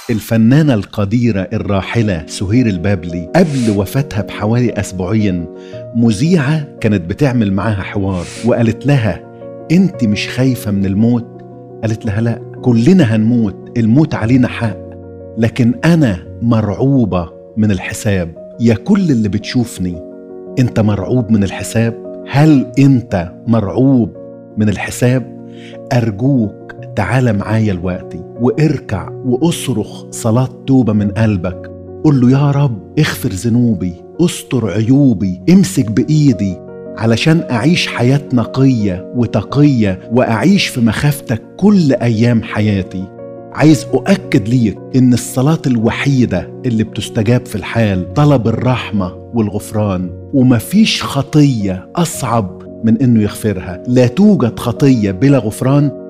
الفنانة القديرة الراحلة سهير البابلي قبل وفاتها بحوالي أسبوعين مذيعة كانت بتعمل معاها حوار وقالت لها أنت مش خايفة من الموت؟ قالت لها لا كلنا هنموت الموت علينا حق لكن أنا مرعوبة من الحساب يا كل اللي بتشوفني أنت مرعوب من الحساب؟ هل أنت مرعوب من الحساب؟ أرجوك تعال معايا الوقتي واركع واصرخ صلاة توبة من قلبك قل له يا رب اغفر ذنوبي استر عيوبي امسك بإيدي علشان أعيش حياة نقية وتقية وأعيش في مخافتك كل أيام حياتي عايز أؤكد ليك إن الصلاة الوحيدة اللي بتستجاب في الحال طلب الرحمة والغفران ومفيش خطية أصعب من إنه يغفرها لا توجد خطية بلا غفران